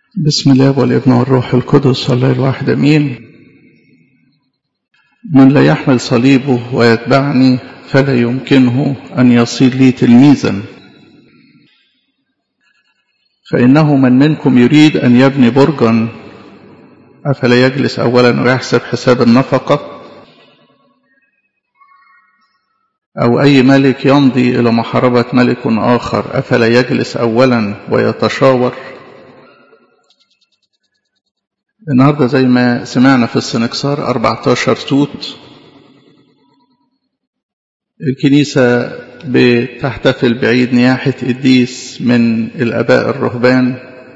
بسم الله والابن والروح القدس الله الواحد امين من لا يحمل صليبه ويتبعني فلا يمكنه ان يصير لي تلميذا فانه من منكم يريد ان يبني برجا افلا يجلس اولا ويحسب حساب النفقه او اي ملك يمضي الى محاربه ملك اخر افلا يجلس اولا ويتشاور النهارده زي ما سمعنا في السنكسار 14 توت الكنيسة بتحتفل بعيد نياحة قديس من الآباء الرهبان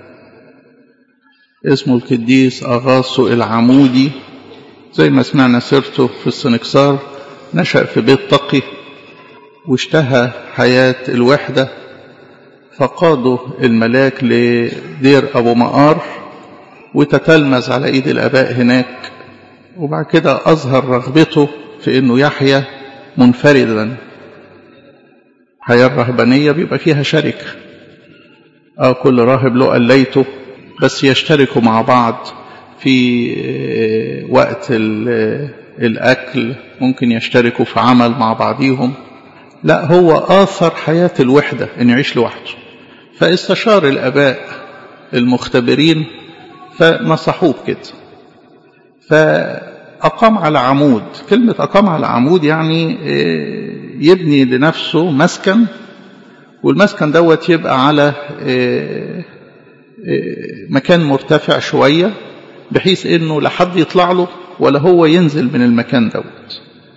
اسمه القديس أغاثو العمودي زي ما سمعنا سيرته في السنكسار نشأ في بيت تقي واشتهى حياة الوحدة فقاده الملاك لدير أبو مقار وتتلمذ على ايد الاباء هناك وبعد كده اظهر رغبته في انه يحيا منفردا الحياه الرهبانيه بيبقى فيها شركه اه كل راهب له قليته بس يشتركوا مع بعض في وقت الاكل ممكن يشتركوا في عمل مع بعضيهم لا هو اثر حياه الوحده انه يعيش لوحده فاستشار الاباء المختبرين فنصحوه بكده فأقام على عمود كلمة أقام على عمود يعني يبني لنفسه مسكن والمسكن دوت يبقى على مكان مرتفع شوية بحيث انه لا حد يطلع له ولا هو ينزل من المكان دوت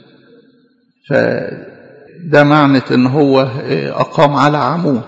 فده معنى ان هو اقام على عمود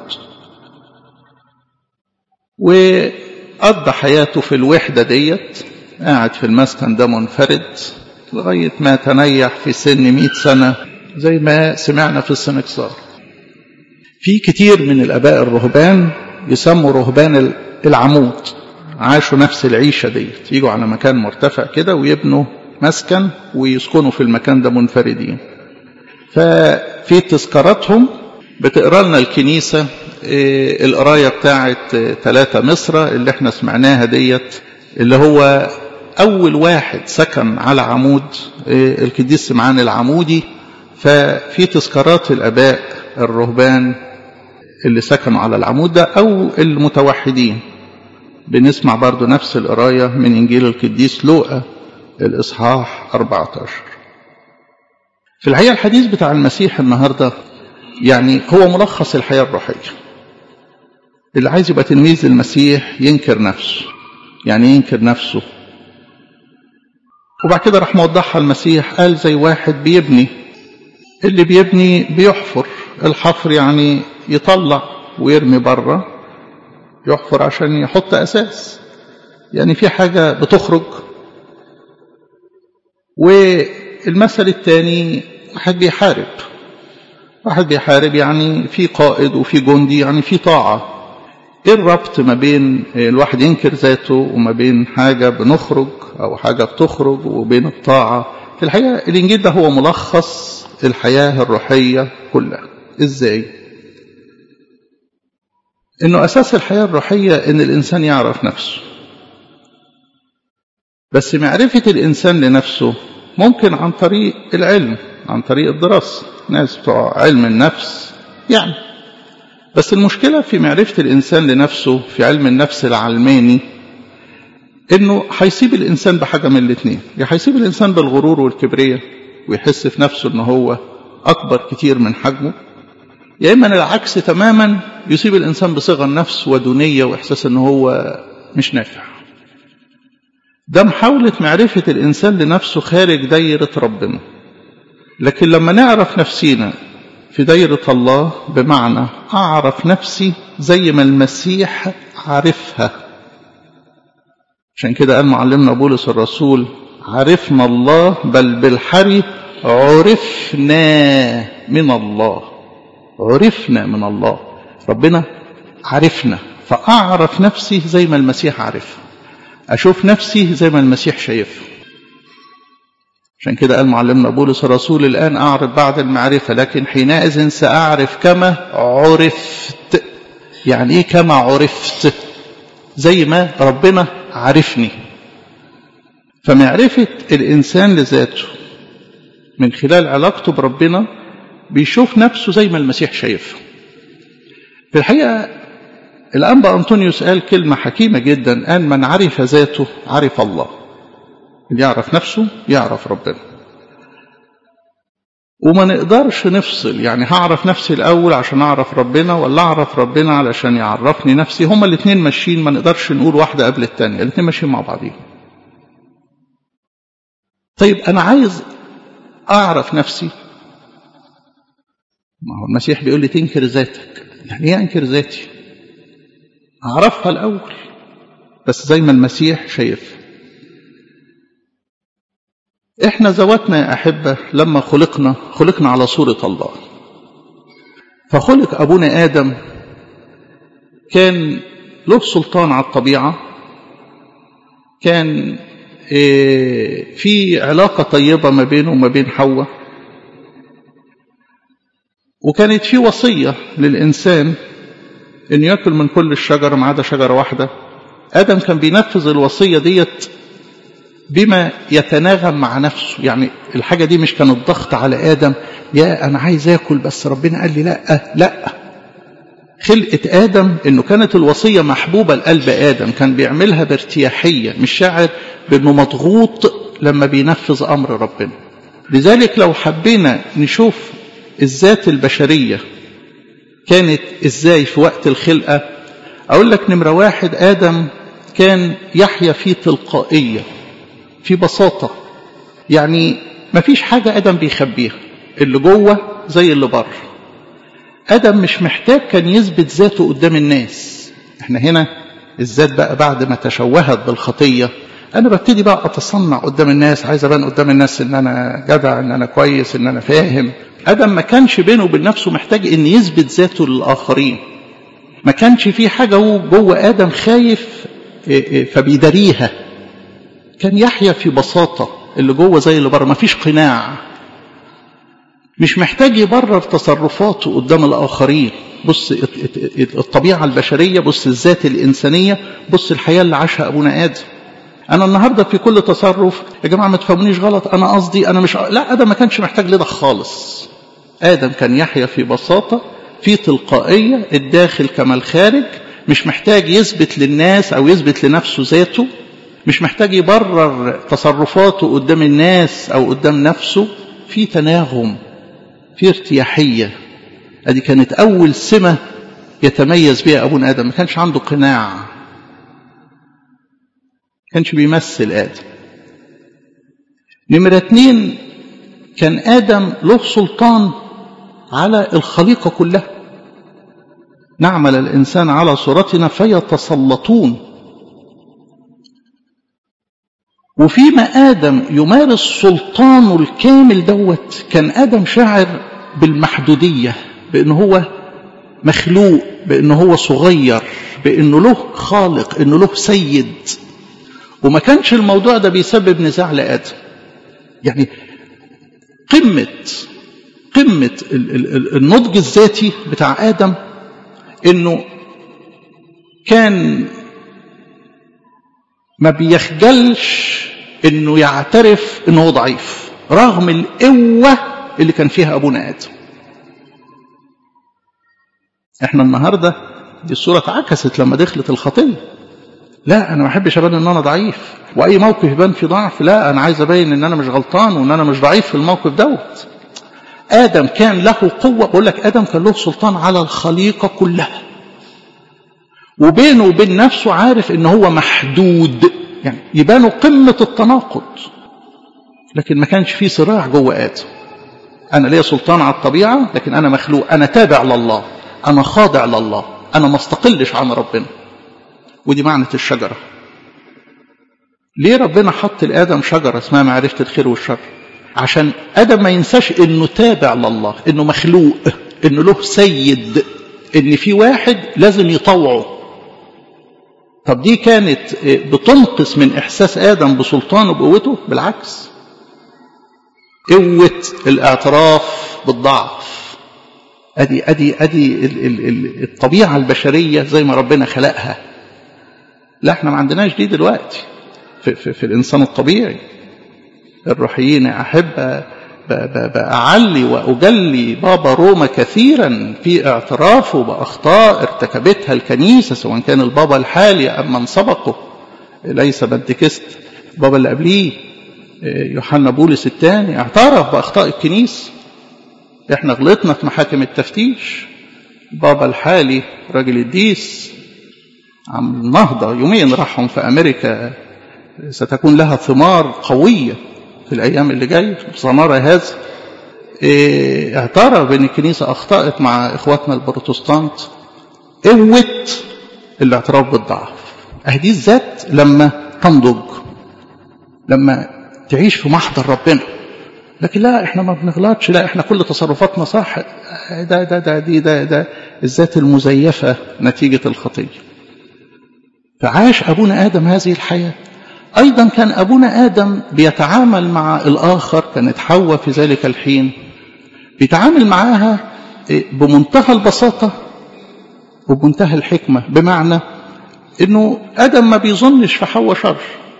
و قضى حياته في الوحدة ديت قاعد في المسكن ده منفرد لغاية ما تنيح في سن مئة سنة زي ما سمعنا في السنكسار في كتير من الآباء الرهبان يسموا رهبان العمود عاشوا نفس العيشة ديت يجوا على مكان مرتفع كده ويبنوا مسكن ويسكنوا في المكان ده منفردين ففي تذكاراتهم بتقرا لنا الكنيسة القراية بتاعت ثلاثة مصر اللي احنا سمعناها ديت اللي هو أول واحد سكن على عمود القديس سمعان العمودي ففي تذكارات الآباء الرهبان اللي سكنوا على العمود ده أو المتوحدين بنسمع برضو نفس القراية من إنجيل القديس لوقا الإصحاح 14 في الحقيقة الحديث بتاع المسيح النهاردة يعني هو ملخص الحياة الروحية اللي عايز يبقى تلميذ المسيح ينكر نفسه يعني ينكر نفسه وبعد كده راح موضحها المسيح قال زي واحد بيبني اللي بيبني بيحفر الحفر يعني يطلع ويرمي بره يحفر عشان يحط اساس يعني في حاجة بتخرج والمثل الثاني واحد بيحارب واحد بيحارب يعني في قائد وفي جندي يعني في طاعة ايه الربط ما بين الواحد ينكر ذاته وما بين حاجة بنخرج او حاجة بتخرج وبين الطاعة في الحقيقة الانجيل ده هو ملخص الحياة الروحية كلها ازاي انه اساس الحياة الروحية ان الانسان يعرف نفسه بس معرفة الانسان لنفسه ممكن عن طريق العلم عن طريق الدراسة ناس بتوع علم النفس يعني بس المشكلة في معرفة الإنسان لنفسه في علم النفس العلماني إنه هيسيب الإنسان بحاجة من الاثنين يا هيسيب الإنسان بالغرور والكبرية ويحس في نفسه إن هو أكبر كتير من حجمه يا إما العكس تماما يصيب الإنسان بصغر نفس ودونية وإحساس إن هو مش نافع ده محاولة معرفة الإنسان لنفسه خارج دايرة ربنا لكن لما نعرف نفسينا في دايرة الله بمعنى أعرف نفسي زي ما المسيح عرفها عشان كده قال معلمنا بولس الرسول عرفنا الله بل بالحري عرفنا من الله عرفنا من الله ربنا عرفنا فأعرف نفسي زي ما المسيح عرفها أشوف نفسي زي ما المسيح شايفها عشان كده قال معلمنا بولس الرسول الآن أعرف بعد المعرفة لكن حينئذ سأعرف كما عرفت يعني إيه كما عرفت زي ما ربنا عارفني فمعرفة الإنسان لذاته من خلال علاقته بربنا بيشوف نفسه زي ما المسيح شايفه في الحقيقة الأنبا أنطونيوس قال كلمة حكيمة جدا قال من عرف ذاته عرف الله اللي يعرف نفسه يعرف ربنا وما نقدرش نفصل يعني هعرف نفسي الأول عشان أعرف ربنا ولا أعرف ربنا علشان يعرفني نفسي هما الاثنين ماشيين ما نقدرش نقول واحدة قبل الثانية الاثنين ماشيين مع بعضهم طيب أنا عايز أعرف نفسي ما هو المسيح بيقول لي تنكر ذاتك يعني ايه انكر ذاتي اعرفها الاول بس زي ما المسيح شايف احنا ذواتنا يا احبه لما خلقنا خلقنا على صوره الله فخلق ابونا ادم كان له سلطان على الطبيعه كان في علاقه طيبه ما بينه وما بين حواء وكانت في وصية للإنسان أن يأكل من كل الشجر ما عدا شجرة واحدة آدم كان بينفذ الوصية ديت بما يتناغم مع نفسه يعني الحاجة دي مش كانت ضغط على آدم يا أنا عايز آكل بس ربنا قال لي لا لا خلقة آدم أنه كانت الوصية محبوبة لقلب آدم كان بيعملها بارتياحية مش شاعر بأنه مضغوط لما بينفذ أمر ربنا لذلك لو حبينا نشوف الذات البشرية كانت ازاي في وقت الخلقة اقول لك نمرة واحد ادم كان يحيا في تلقائية في بساطة يعني ما فيش حاجة ادم بيخبيها اللي جوه زي اللي بره ادم مش محتاج كان يثبت ذاته قدام الناس احنا هنا الذات بقى بعد ما تشوهت بالخطية انا ببتدي بقى اتصنع قدام الناس عايز ابان قدام الناس ان انا جدع ان انا كويس ان انا فاهم ادم ما كانش بينه وبين نفسه محتاج ان يثبت ذاته للاخرين ما كانش في حاجه هو جوه ادم خايف فبيداريها كان يحيا في بساطه اللي جوه زي اللي بره ما فيش قناع مش محتاج يبرر تصرفاته قدام الاخرين بص الطبيعه البشريه بص الذات الانسانيه بص الحياه اللي عاشها ابونا ادم انا النهارده في كل تصرف يا جماعه ما تفهمونيش غلط انا قصدي انا مش لا ادم ما كانش محتاج لده خالص ادم كان يحيا في بساطه في تلقائيه الداخل كما الخارج مش محتاج يثبت للناس او يثبت لنفسه ذاته مش محتاج يبرر تصرفاته قدام الناس او قدام نفسه في تناغم في ارتياحيه ادي كانت اول سمه يتميز بها ابونا ادم ما كانش عنده قناع كانش بيمثل آدم نمرة اتنين كان آدم له سلطان على الخليقة كلها نعمل الإنسان على صورتنا فيتسلطون وفيما آدم يمارس سلطانه الكامل دوت كان آدم شاعر بالمحدودية بأنه هو مخلوق بأنه هو صغير بأنه له خالق أنه له سيد وما كانش الموضوع ده بيسبب نزاع لآدم يعني قمة قمة النضج الذاتي بتاع آدم إنه كان ما بيخجلش إنه يعترف إنه هو ضعيف رغم القوة اللي كان فيها أبونا آدم إحنا النهاردة دي الصورة اتعكست لما دخلت الخطية لا انا ما بحبش ابان ان انا ضعيف واي موقف يبان في ضعف لا انا عايز ابين ان انا مش غلطان وان انا مش ضعيف في الموقف دوت ادم كان له قوه بقول لك ادم كان له سلطان على الخليقه كلها وبينه وبين نفسه عارف ان هو محدود يعني يبانوا قمه التناقض لكن ما كانش فيه صراع جوه ادم انا ليا سلطان على الطبيعه لكن انا مخلوق انا تابع لله انا خاضع لله انا ما استقلش عن ربنا ودي معنى الشجرة ليه ربنا حط لآدم شجرة اسمها معرفة الخير والشر عشان آدم ما ينساش انه تابع لله انه مخلوق انه له سيد ان في واحد لازم يطوعه طب دي كانت بتنقص من احساس ادم بسلطانه وبقوته بالعكس قوه الاعتراف بالضعف ادي ادي ادي الطبيعه البشريه زي ما ربنا خلقها لا احنا ما عندناش دي دلوقتي في, في, في الإنسان الطبيعي الروحيين أحب بأعلي وأجلي بابا روما كثيرا في اعترافه بأخطاء ارتكبتها الكنيسة سواء كان البابا الحالي أم من سبقه ليس بنتكست البابا اللي قبليه يوحنا بولس الثاني اعترف بأخطاء الكنيسة احنا غلطنا في محاكم التفتيش بابا الحالي راجل الديس عم النهضة يومين راحهم في أمريكا ستكون لها ثمار قوية في الأيام اللي جاية ثمار هذا إيه اعترف بأن الكنيسة أخطأت مع إخواتنا البروتستانت قوة الاعتراف بالضعف أهدي الذات لما تنضج لما تعيش في محضر ربنا لكن لا احنا ما بنغلطش لا احنا كل تصرفاتنا صح ده ده ده دي ده ده الذات المزيفة نتيجة الخطية فعاش أبونا آدم هذه الحياة أيضا كان أبونا آدم بيتعامل مع الآخر كانت حواء في ذلك الحين بيتعامل معاها بمنتهى البساطة وبمنتهى الحكمة بمعنى أنه آدم ما بيظنش في حواء شر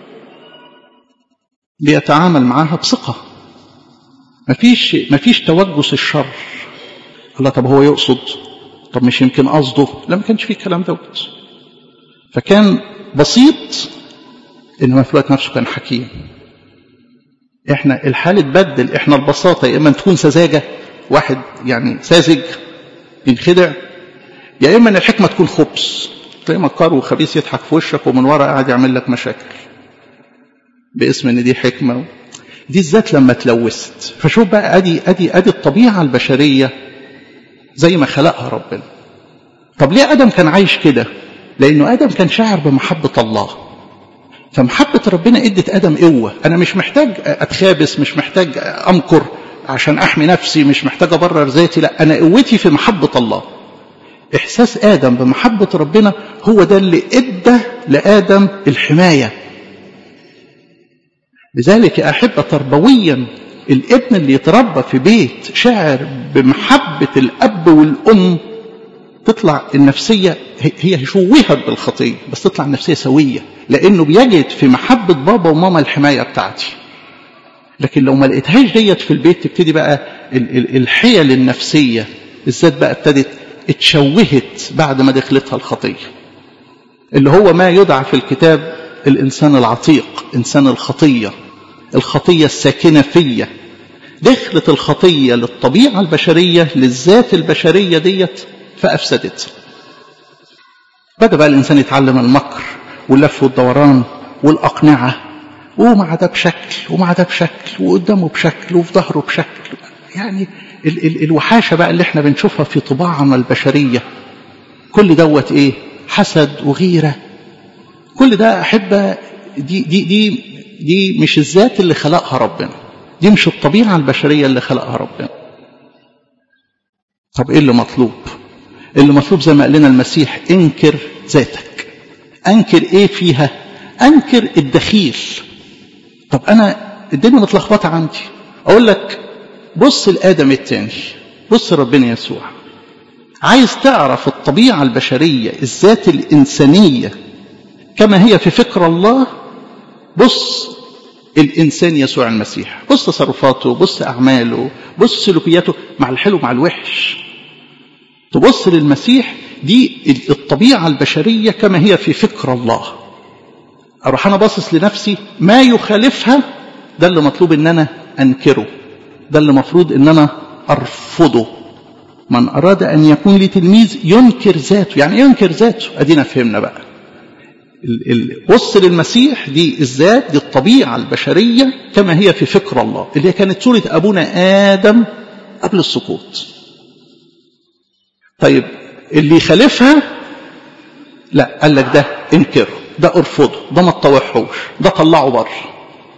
بيتعامل معاها بثقة مفيش مفيش توجس الشر الله طب هو يقصد طب مش يمكن قصده لا ما كانش فيه الكلام دوت فكان بسيط انما في الوقت نفسه كان حكيم احنا الحال اتبدل احنا البساطه يا اما تكون سذاجه واحد يعني ساذج ينخدع يا اما ان الحكمه تكون خبث تلاقي مكار وخبيث يضحك في وشك ومن ورا قاعد يعمل لك مشاكل باسم ان دي حكمه دي الذات لما اتلوثت فشوف بقى ادي ادي ادي الطبيعه البشريه زي ما خلقها ربنا طب ليه ادم كان عايش كده لانه ادم كان شاعر بمحبه الله فمحبه ربنا ادت ادم قوه انا مش محتاج اتخابس مش محتاج امكر عشان احمي نفسي مش محتاج ابرر ذاتي لا انا قوتي في محبه الله احساس ادم بمحبه ربنا هو ده اللي ادى لادم الحمايه لذلك يا أحبة تربويا الابن اللي يتربى في بيت شاعر بمحبة الأب والأم تطلع النفسية هي شوهت بالخطية بس تطلع النفسية سوية لأنه بيجد في محبة بابا وماما الحماية بتاعتي لكن لو ما لقيتهاش ديت في البيت تبتدي بقى الحيل النفسية الذات بقى ابتدت اتشوهت بعد ما دخلتها الخطية اللي هو ما يدعى في الكتاب الإنسان العتيق إنسان الخطية الخطية الساكنة فيا دخلت الخطية للطبيعة البشرية للذات البشرية ديت فأفسدت بدأ بقى الإنسان يتعلم المكر واللف والدوران والأقنعة ومع ده بشكل ومع ده بشكل وقدامه بشكل وفي ظهره بشكل يعني ال ال الوحاشة بقى اللي احنا بنشوفها في طباعنا البشرية كل دوت ايه حسد وغيرة كل ده أحبة دي, دي, دي, دي مش الذات اللي خلقها ربنا دي مش الطبيعة البشرية اللي خلقها ربنا طب ايه اللي مطلوب اللي مطلوب زي ما قال لنا المسيح انكر ذاتك انكر ايه فيها انكر الدخيل طب انا الدنيا متلخبطه عندي اقول لك بص لادم التاني بص ربنا يسوع عايز تعرف الطبيعه البشريه الذات الانسانيه كما هي في فكر الله بص الانسان يسوع المسيح بص تصرفاته بص اعماله بص سلوكياته مع الحلو مع الوحش تبص للمسيح دي الطبيعه البشريه كما هي في فكر الله اروح انا باصص لنفسي ما يخالفها ده اللي مطلوب ان انا انكره ده اللي مفروض ان انا ارفضه من اراد ان يكون لي تلميذ ينكر ذاته يعني ينكر ذاته ادينا فهمنا بقى بص للمسيح دي الذات دي الطبيعه البشريه كما هي في فكر الله اللي هي كانت صوره ابونا ادم قبل السقوط طيب اللي يخالفها لا قال لك ده انكره ده ارفضه ده ما تطوعهوش ده طلعه بره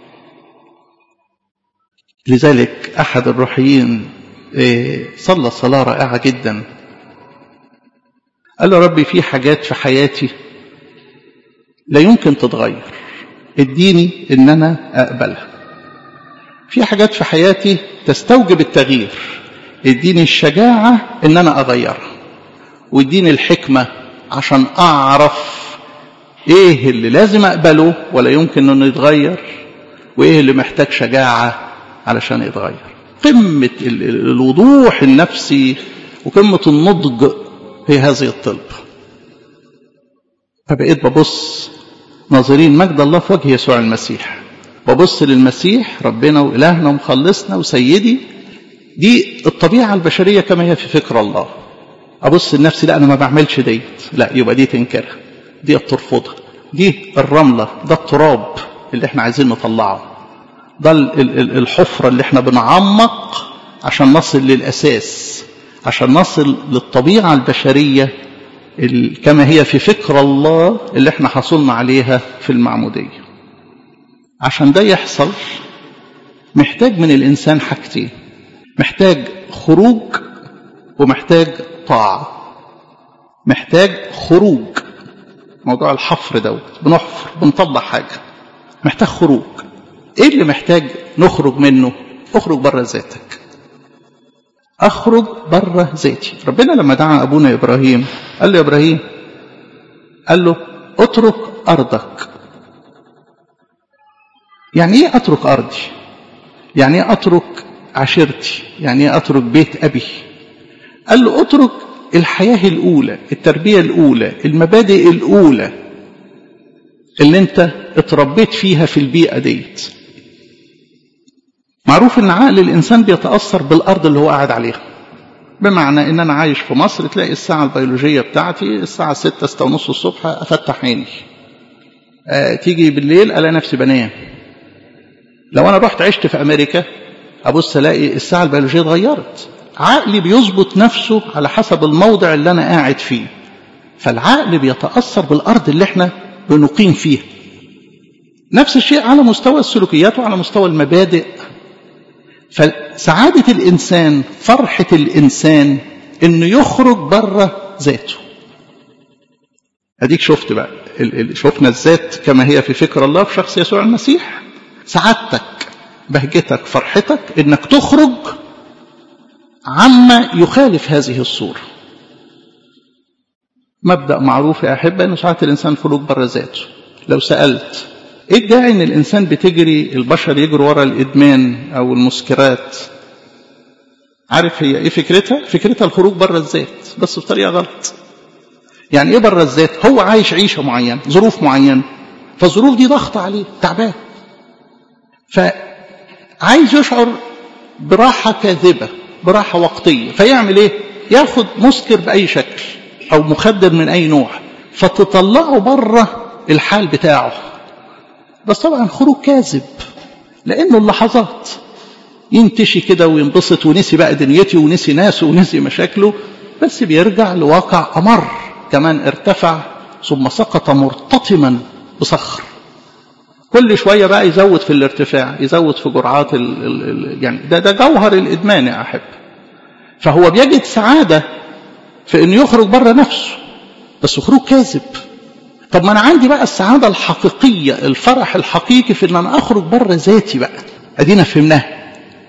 لذلك احد الروحيين صلى صلاه رائعه جدا قال له ربي في حاجات في حياتي لا يمكن تتغير اديني ان انا اقبلها في حاجات في حياتي تستوجب التغيير اديني الشجاعه ان انا اغيرها واديني الحكمه عشان اعرف ايه اللي لازم اقبله ولا يمكن انه يتغير وايه اللي محتاج شجاعة علشان يتغير قمة الوضوح النفسي وقمة النضج في هذه الطلب فبقيت ببص ناظرين مجد الله في وجه يسوع المسيح ببص للمسيح ربنا وإلهنا ومخلصنا وسيدي دي الطبيعة البشرية كما هي في فكر الله أبص لنفسي لا أنا ما بعملش ديت لا يبقى دي تنكرها دي ترفضها دي الرملة ده التراب اللي احنا عايزين نطلعه ده الحفرة اللي احنا بنعمق عشان نصل للأساس عشان نصل للطبيعة البشرية كما هي في فكر الله اللي احنا حصلنا عليها في المعمودية عشان ده يحصل محتاج من الإنسان حاجتين محتاج خروج ومحتاج طاعة محتاج خروج موضوع الحفر دوت بنحفر بنطلع حاجة محتاج خروج ايه اللي محتاج نخرج منه اخرج بره ذاتك اخرج بره ذاتي ربنا لما دعا ابونا ابراهيم قال له يا ابراهيم قال له اترك ارضك يعني ايه اترك ارضي يعني ايه اترك عشيرتي يعني ايه اترك بيت ابي قال له اترك الحياه الاولى التربيه الاولى المبادئ الاولى اللي انت اتربيت فيها في البيئه ديت معروف ان عقل الانسان بيتاثر بالارض اللي هو قاعد عليها بمعنى ان انا عايش في مصر تلاقي الساعه البيولوجيه بتاعتي الساعه 6 6 ونص الصبح افتح عيني آه تيجي بالليل الاقي نفسي بنام لو انا رحت عشت في امريكا ابص الاقي الساعه البيولوجيه اتغيرت عقلي بيظبط نفسه على حسب الموضع اللي انا قاعد فيه فالعقل بيتاثر بالارض اللي احنا بنقيم فيها نفس الشيء على مستوى السلوكيات وعلى مستوى المبادئ فسعادة الإنسان فرحة الإنسان إنه يخرج بره ذاته أديك شفت بقى شفنا الذات كما هي في فكر الله في شخص يسوع المسيح سعادتك بهجتك فرحتك إنك تخرج عما يخالف هذه الصورة مبدأ معروف يا أحبة أنه ساعات الإنسان خروج بره ذاته لو سألت ايه الداعي ان الانسان بتجري البشر يجروا ورا الادمان او المسكرات عارف هي ايه فكرتها فكرتها الخروج بره الذات بس بطريقه غلط يعني ايه بره الذات هو عايش عيشه معينه ظروف معينه فالظروف دي ضغط عليه تعبان فعايز يشعر براحه كاذبه براحه وقتيه فيعمل ايه ياخد مسكر باي شكل او مخدر من اي نوع فتطلعه بره الحال بتاعه بس طبعا خروج كاذب لانه اللحظات ينتشي كده وينبسط ونسي بقى دنيتي ونسي ناسه ونسي مشاكله بس بيرجع لواقع امر كمان ارتفع ثم سقط مرتطما بصخر كل شويه بقى يزود في الارتفاع يزود في جرعات ال ال يعني ده ده جوهر الادمان يا احب فهو بيجد سعاده في انه يخرج بره نفسه بس خروج كاذب طب ما انا عندي بقى السعاده الحقيقيه الفرح الحقيقي في ان انا اخرج بره ذاتي بقى ادينا فهمناها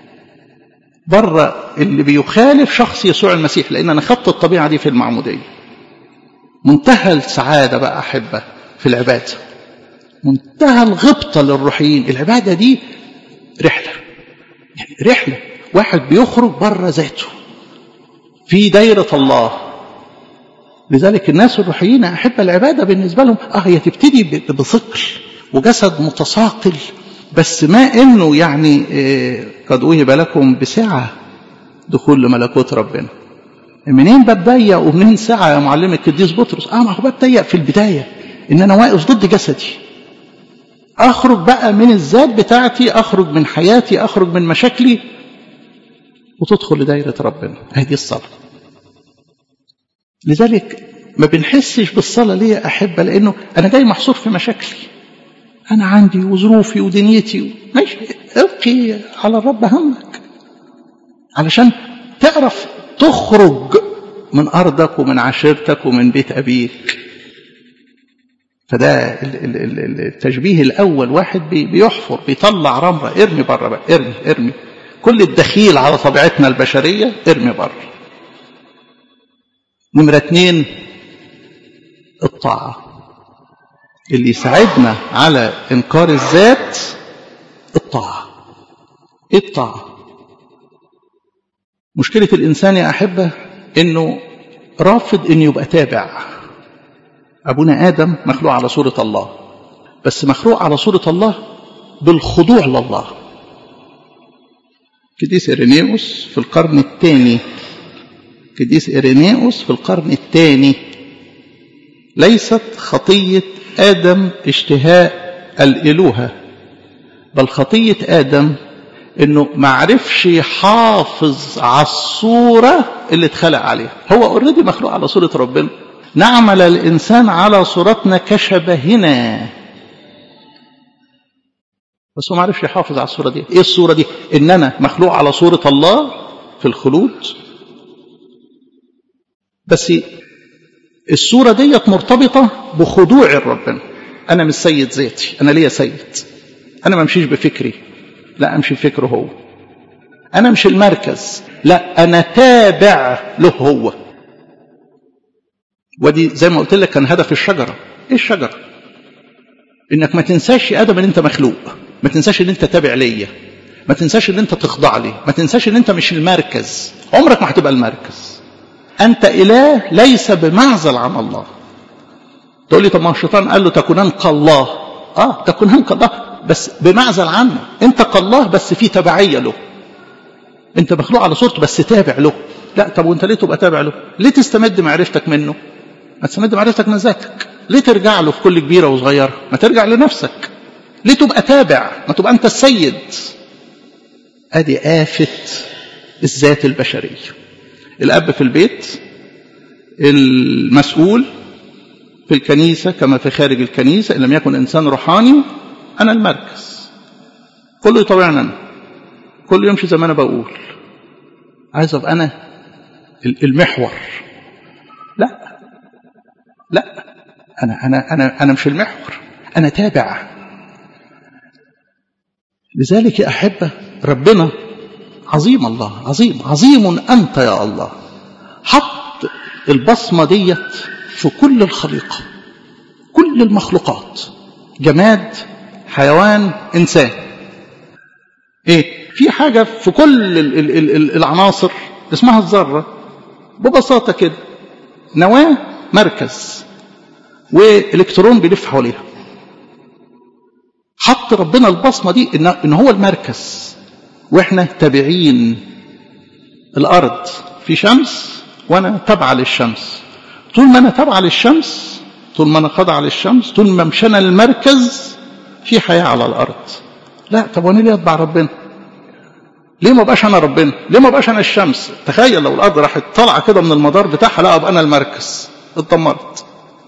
بره اللي بيخالف شخص يسوع المسيح لان انا خدت الطبيعه دي في المعموديه منتهى السعاده بقى احبه في العباده منتهى الغبطه للروحيين العباده دي رحله يعني رحله واحد بيخرج بره ذاته في دايره الله لذلك الناس الروحيين أحب العبادة بالنسبة لهم آه هي تبتدي بثقل وجسد متثاقل بس ما إنه يعني إيه قد أوهب لكم بسعة دخول لملكوت ربنا منين باب ضيق ومنين ساعة يا معلم القديس بطرس اه ما هو باب ضيق في البداية ان انا واقف ضد جسدي اخرج بقى من الذات بتاعتي اخرج من حياتي اخرج من مشاكلي وتدخل لدايرة ربنا هذه الصلاة لذلك ما بنحسش بالصلاة ليه يا أحبة لأنه أنا جاي محصور في مشاكلي أنا عندي وظروفي ودنيتي ماشي ابقي على الرب همك علشان تعرف تخرج من أرضك ومن عشيرتك ومن بيت أبيك فده التشبيه الأول واحد بيحفر بيطلع رمرة ارمي بره بقى ارمي ارمي كل الدخيل على طبيعتنا البشرية ارمي بره نمرة اتنين الطاعة اللي يساعدنا على انكار الذات الطاعه ايه الطاعه مشكله الانسان يا احبه انه رافض انه يبقى تابع ابونا ادم مخلوق على صوره الله بس مخلوق على صوره الله بالخضوع لله قديس إرينيوس في القرن الثاني قديس إرينيوس في القرن الثاني ليست خطية آدم اشتهاء الإلوهة بل خطية آدم إنه ما عرفش يحافظ على الصورة اللي اتخلق عليها هو اوريدي مخلوق على صورة ربنا نعمل الإنسان على صورتنا كشبهنا بس هو ما عرفش يحافظ على الصورة دي ايه الصورة دي ان انا مخلوق على صورة الله في الخلود بس الصورة ديت مرتبطة بخضوع ربنا انا مش سيد ذاتي انا ليا سيد انا ما امشيش بفكري لا امشي بفكره هو انا مش المركز لا انا تابع له هو ودي زي ما قلت لك كان هدف الشجرة ايه الشجرة انك ما تنساش يا ادم ان انت مخلوق ما تنساش ان انت تابع ليا ما تنساش ان انت تخضع لي ما تنساش ان انت مش المركز عمرك ما هتبقى المركز انت اله ليس بمعزل عن الله تقول لي طب ما الشيطان قال له تكونان كالله اه تكونان كالله بس بمعزل عنه انت كالله بس في تبعيه له انت مخلوق على صورته بس تابع له لا طب وانت ليه تبقى تابع له ليه تستمد معرفتك منه ما تستمد معرفتك من ذاتك ليه ترجع له في كل كبيره وصغيره ما ترجع لنفسك ليه تبقى تابع ما تبقى انت السيد ادي آفة الذات البشرية الأب في البيت المسؤول في الكنيسة كما في خارج الكنيسة إن لم يكن إنسان روحاني أنا المركز كله يطوعني أنا كله يمشي زي ما أنا بقول عايز أبقى أنا المحور لا لا أنا أنا أنا أنا مش المحور أنا تابع لذلك يا أحبة ربنا عظيم الله عظيم عظيم أنت يا الله حط البصمة ديت في كل الخليقة كل المخلوقات جماد حيوان إنسان إيه في حاجة في كل ال ال ال العناصر اسمها الذرة ببساطة كده نواة مركز والكترون بيلف حواليها حط ربنا البصمه دي ان ان هو المركز واحنا تابعين الارض في شمس وانا تابعه للشمس طول ما انا تابعه للشمس طول ما انا خاضعه للشمس طول ما مشينا المركز في حياه على الارض لا طب وانا ليه اتبع ربنا ليه ما بقاش انا ربنا ليه ما بقاش انا الشمس تخيل لو الارض راحت طالعه كده من المدار بتاعها لا ابقى انا المركز اتدمرت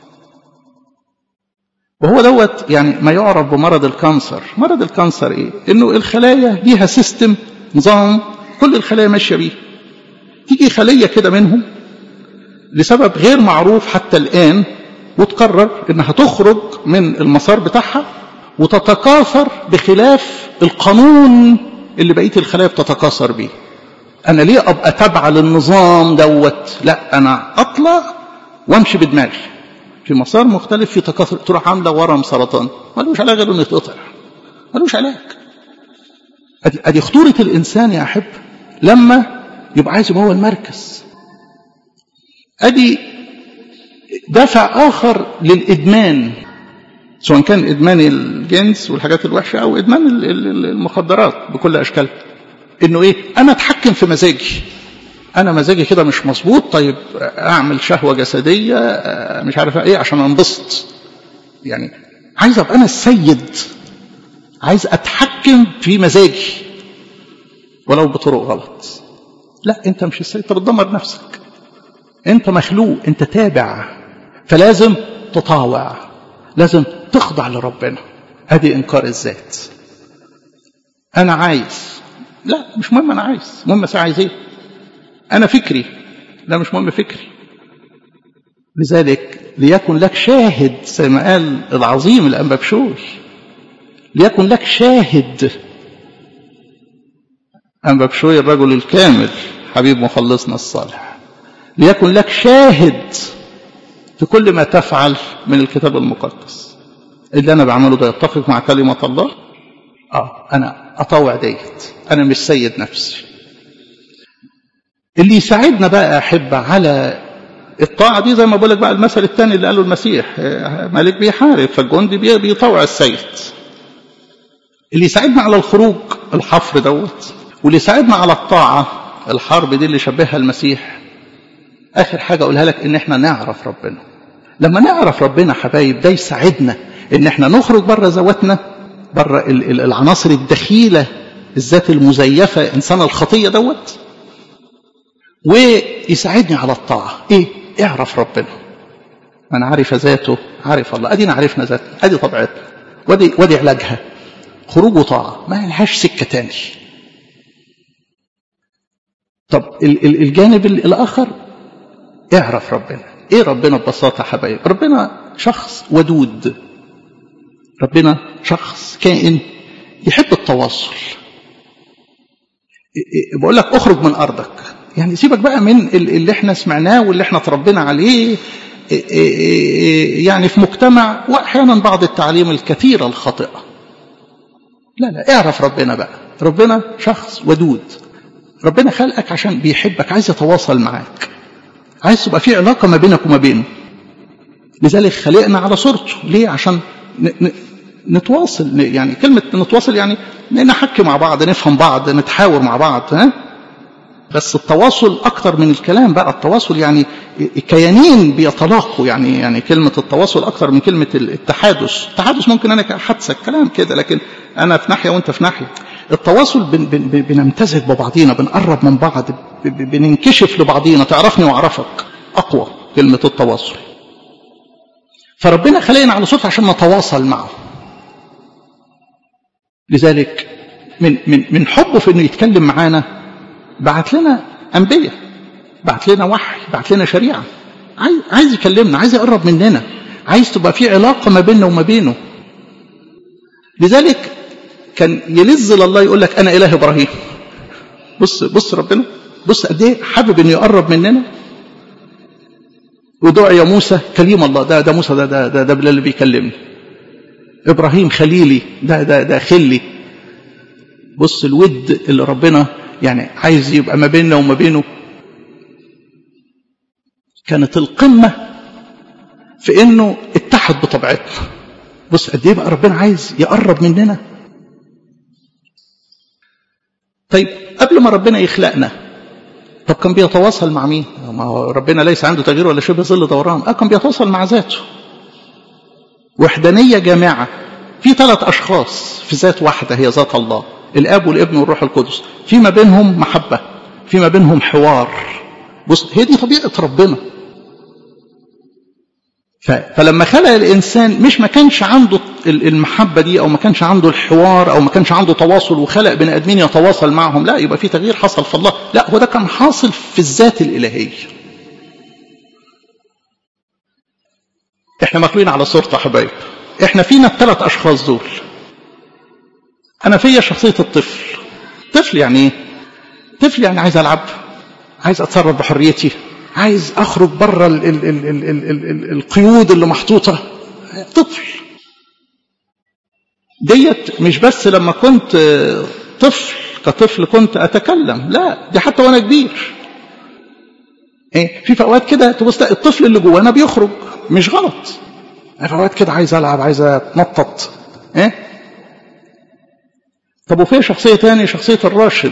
وهو دوت يعني ما يعرف بمرض الكانسر مرض الكانسر ايه انه الخلايا ليها سيستم نظام كل الخلايا ماشيه بيه تيجي خليه كده منهم لسبب غير معروف حتى الان وتقرر انها تخرج من المسار بتاعها وتتكاثر بخلاف القانون اللي بقيه الخلايا بتتكاثر بيه انا ليه ابقى تابعه للنظام دوت لا انا اطلع وامشي بدماغي في مسار مختلف في تكاثر تروح عامله ورم سرطان ملوش علاج غير انه يتقطع ملوش علاج ادي ادي خطوره الانسان يا احب لما يبقى عايز يبقى هو المركز ادي دافع اخر للادمان سواء كان ادمان الجنس والحاجات الوحشه او ادمان المخدرات بكل اشكالها انه ايه انا اتحكم في مزاجي انا مزاجي كده مش مظبوط طيب اعمل شهوه جسديه مش عارف ايه عشان انبسط يعني عايز ابقى انا السيد عايز اتحكم في مزاجي ولو بطرق غلط لا انت مش السيد انت بتدمر نفسك انت مخلوق انت تابع فلازم تطاوع لازم تخضع لربنا ادي انكار الذات انا عايز لا مش مهم انا عايز المهم بس عايز ايه انا فكري لا مش مهم فكري لذلك ليكن لك شاهد زي ما قال العظيم الانبا بشوش ليكن لك شاهد انبا بشوي الرجل الكامل حبيب مخلصنا الصالح ليكن لك شاهد في كل ما تفعل من الكتاب المقدس اللي انا بعمله ده يتفق مع كلمه الله اه انا اطوع ديت انا مش سيد نفسي اللي يساعدنا بقى احب على الطاعه دي زي ما بقول لك بقى المثل الثاني اللي قاله المسيح ملك بيحارب فالجندي بيطوع السيد اللي يساعدنا على الخروج الحفر دوت واللي يساعدنا على الطاعه الحرب دي اللي شبهها المسيح اخر حاجه اقولها لك ان احنا نعرف ربنا لما نعرف ربنا حبايب ده يساعدنا ان احنا نخرج بره ذواتنا بره العناصر الدخيله الذات المزيفه انسان الخطيه دوت ويساعدني على الطاعه ايه اعرف ربنا من عرف ذاته عرف الله ادينا عرفنا ذاتنا ادي طبيعتنا ودي ودي علاجها خروج وطاعه ما لهاش سكه تاني طب الجانب الاخر اعرف ربنا ايه ربنا ببساطه حبايب ربنا شخص ودود ربنا شخص كائن يحب التواصل بقول لك اخرج من ارضك يعني سيبك بقى من اللي احنا سمعناه واللي احنا تربينا عليه يعني في مجتمع واحيانا بعض التعليم الكثيره الخاطئه لا لا اعرف ربنا بقى ربنا شخص ودود ربنا خلقك عشان بيحبك عايز يتواصل معاك عايز تبقى في علاقة ما بينك وما بينه لذلك خلقنا على صورته ليه عشان نتواصل يعني كلمة نتواصل يعني نحكي مع بعض نفهم بعض نتحاور مع بعض ها بس التواصل أكتر من الكلام بقى التواصل يعني كيانين بيتلاقوا يعني يعني كلمة التواصل أكتر من كلمة التحادث التحادث ممكن أنا حادثة كلام كده لكن أنا في ناحية وأنت في ناحية التواصل بن بن بنمتزج ببعضينا بنقرب من بعض بننكشف لبعضينا تعرفني واعرفك اقوى كلمه التواصل فربنا خلقنا على صوت عشان نتواصل معه لذلك من من من حبه في انه يتكلم معانا بعت لنا انبياء بعت لنا وحي بعت لنا شريعه عايز عايز يكلمنا عايز يقرب مننا عايز تبقى في علاقه ما بيننا وما بينه لذلك كان يلز لله يقول لك انا اله ابراهيم بص بص ربنا بص قد ايه حابب انه يقرب مننا ودعي موسى كليم الله ده ده موسى ده ده ده, ده اللي بيكلمني ابراهيم خليلي ده ده ده خلي بص الود اللي ربنا يعني عايز يبقى ما بيننا وما بينه كانت القمه في انه اتحد بطبيعتنا بص قد ايه بقى ربنا عايز يقرب مننا طيب قبل ما ربنا يخلقنا طب كان بيتواصل مع مين؟ ما هو ربنا ليس عنده تغيير ولا شبه ظل دوران، اه كان بيتواصل مع ذاته. وحدانية جامعة في ثلاث أشخاص في ذات واحدة هي ذات الله، الآب والابن والروح القدس، في ما بينهم محبة، في ما بينهم حوار. بص هي دي طبيعة ربنا. فلما خلق الانسان مش ما كانش عنده المحبه دي او ما كانش عنده الحوار او ما كانش عنده تواصل وخلق بني ادمين يتواصل معهم لا يبقى في تغيير حصل في الله لا هو ده كان حاصل في الذات الالهيه احنا مخلوقين على صورته حبايب احنا فينا الثلاث اشخاص دول انا فيا شخصيه الطفل طفل يعني ايه طفل يعني عايز العب عايز اتصرف بحريتي عايز اخرج بره ال ال ال ال ال ال ال القيود اللي محطوطه طفل ديت مش بس لما كنت طفل كطفل كنت اتكلم لا دي حتى وانا كبير ايه في اوقات كده تبص الطفل اللي جوانا بيخرج مش غلط في اوقات كده عايز العب عايز اتنطط ايه طب وفي شخصيه تاني شخصيه الراشد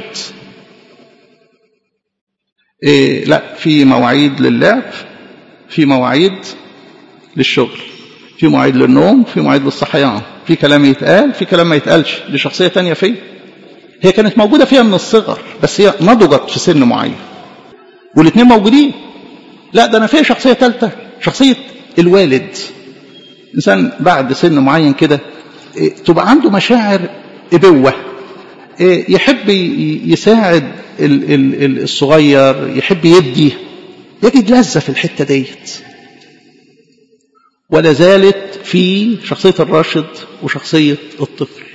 إيه لا في مواعيد للعب في مواعيد للشغل في مواعيد للنوم في مواعيد للصحيان في كلام يتقال في كلام ما يتقالش دي شخصيه تانية فيا هي كانت موجوده فيها من الصغر بس هي نضجت في سن معين والاثنين موجودين لا ده انا فيها شخصيه ثالثه شخصيه الوالد انسان بعد سن معين كده إيه تبقى عنده مشاعر ابوه إيه يحب يساعد الصغير يحب يدي يجد لذة في الحتة ديت ولا زالت في شخصية الراشد وشخصية الطفل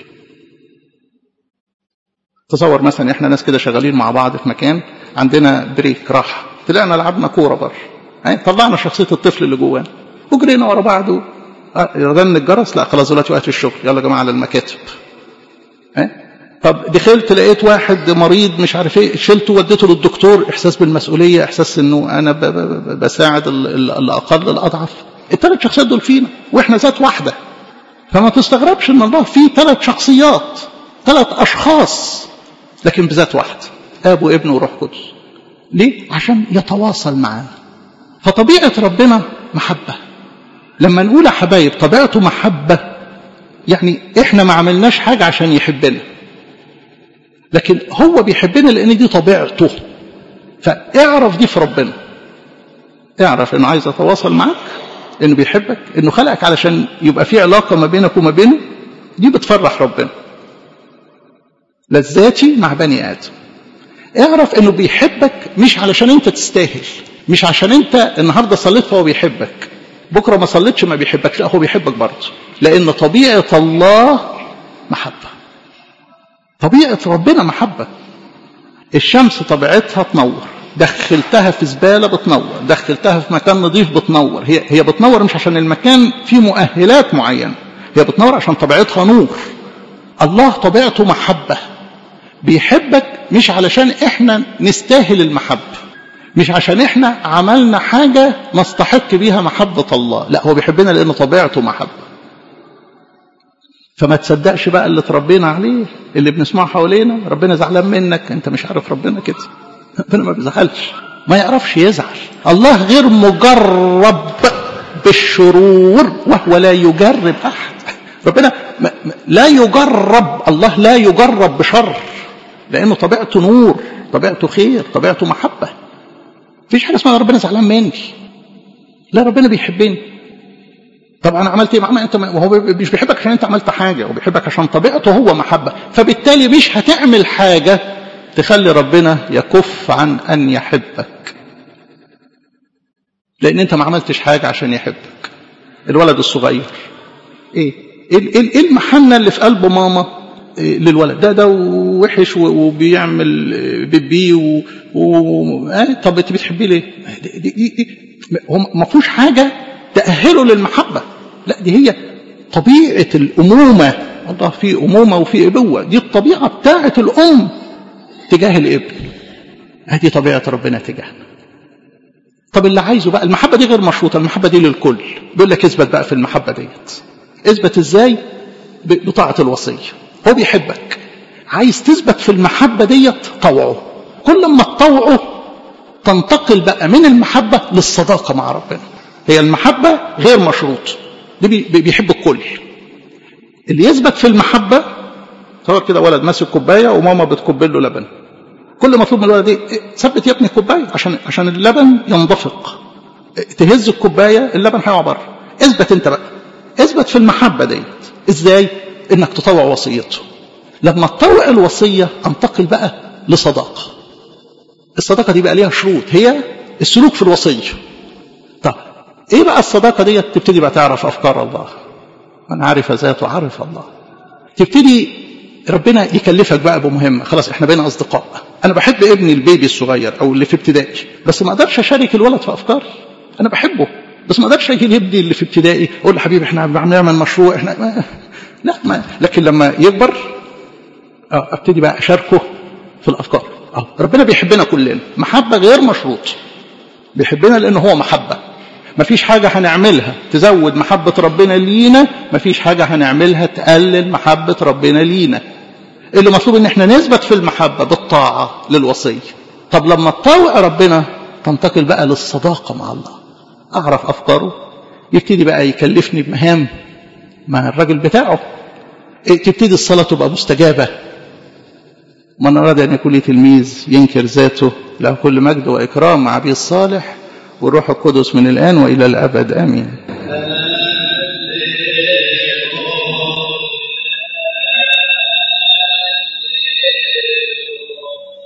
تصور مثلا احنا ناس كده شغالين مع بعض في مكان عندنا بريك راحة طلعنا لعبنا كورة بره يعني طلعنا شخصية الطفل اللي جوانا وجرينا ورا بعض رن الجرس لا خلاص دلوقتي وقت الشغل يلا يا جماعه على المكاتب ها طب دخلت لقيت واحد مريض مش عارف ايه شلته وديته للدكتور احساس بالمسؤوليه احساس انه انا ب ب بساعد الاقل الاضعف الثلاث شخصيات دول فينا واحنا ذات واحده فما تستغربش ان الله فيه ثلاث شخصيات ثلاث اشخاص لكن بذات واحده اب وابن وروح قدس ليه عشان يتواصل معانا فطبيعه ربنا محبه لما نقول يا حبايب طبيعته محبه يعني احنا ما عملناش حاجه عشان يحبنا لكن هو بيحبنا لان دي طبيعته فاعرف دي في ربنا اعرف انه عايز يتواصل معاك انه بيحبك انه خلقك علشان يبقى في علاقه ما بينك وما بينه دي بتفرح ربنا لذاتي مع بني ادم اعرف انه بيحبك مش علشان انت تستاهل مش عشان انت النهارده صليت فهو بيحبك بكره ما صليتش ما بيحبكش لا هو بيحبك برضه لان طبيعه الله محبه طبيعه ربنا محبه الشمس طبيعتها تنور دخلتها في زباله بتنور دخلتها في مكان نظيف بتنور هي هي بتنور مش عشان المكان فيه مؤهلات معينه هي بتنور عشان طبيعتها نور الله طبيعته محبه بيحبك مش علشان احنا نستاهل المحبه مش عشان احنا عملنا حاجه نستحق بيها محبه الله لا هو بيحبنا لان طبيعته محبه فما تصدقش بقى اللي تربينا عليه اللي بنسمعه حوالينا ربنا زعلان منك انت مش عارف ربنا كده ربنا ما بيزعلش ما يعرفش يزعل الله غير مجرب بالشرور وهو لا يجرب احد ربنا لا يجرب الله لا يجرب بشر لانه طبيعته نور طبيعته خير طبيعته محبه مفيش حاجه اسمها ربنا زعلان مني لا ربنا بيحبني طب انا عملت ايه ما انت هو مش بيحبك عشان انت عملت حاجه هو بيحبك عشان طبيعته هو محبه فبالتالي مش هتعمل حاجه تخلي ربنا يكف عن ان يحبك لان انت ما عملتش حاجه عشان يحبك الولد الصغير ايه ايه ايه المحنه اللي في قلب ماما إيه للولد ده ده وحش وبيعمل بيبي و, و... آه طب انت بتحبيه ليه دي دي دي هو ما فيهوش حاجه تاهله للمحبه لا دي هي طبيعه الامومه الله في امومه وفي ابوه دي الطبيعه بتاعه الام تجاه الابن هذه طبيعه ربنا تجاهنا طب اللي عايزه بقى المحبه دي غير مشروطه المحبه دي للكل بيقول لك اثبت بقى في المحبه ديت اثبت ازاي بطاعه الوصيه هو بيحبك عايز تثبت في المحبه ديت طوعه كل ما تطوعه تنتقل بقى من المحبه للصداقه مع ربنا هي المحبه غير مشروط دي بيحب الكل اللي يثبت في المحبه تصور كده ولد ماسك كوبايه وماما بتكب له لبن كل مطلوب من الولد ايه ثبت يا ابني الكوبايه عشان عشان اللبن ينضفق تهز الكوبايه اللبن هيقع بره اثبت انت بقى اثبت في المحبه ديت ازاي انك تطوع وصيته لما تطوع الوصيه انتقل بقى لصداقه الصداقه دي بقى ليها شروط هي السلوك في الوصيه طب ايه بقى الصداقه ديت تبتدي بقى تعرف افكار الله من عرف ذاته عرف الله تبتدي ربنا يكلفك بقى بمهمه خلاص احنا بقينا اصدقاء انا بحب ابني البيبي الصغير او اللي في ابتدائي بس ما اقدرش اشارك الولد في افكاري انا بحبه بس ما اقدرش اجي لابني اللي في ابتدائي اقول له حبيبي احنا بنعمل مشروع احنا ما لا ما لكن لما يكبر اه ابتدي بقى اشاركه في الافكار اه ربنا بيحبنا كلنا محبه غير مشروط بيحبنا لانه هو محبه ما فيش حاجة هنعملها تزود محبة ربنا لينا ما فيش حاجة هنعملها تقلل محبة ربنا لينا اللي مطلوب ان احنا نثبت في المحبة بالطاعة للوصية طب لما تطاوع ربنا تنتقل بقى للصداقة مع الله اعرف افكاره يبتدي بقى يكلفني بمهام مع الراجل بتاعه تبتدي الصلاة تبقى مستجابة من أراد أن يكون لي تلميذ ينكر ذاته له كل مجد وإكرام مع أبي الصالح والروح القدس من الآن وإلى الأبد آمين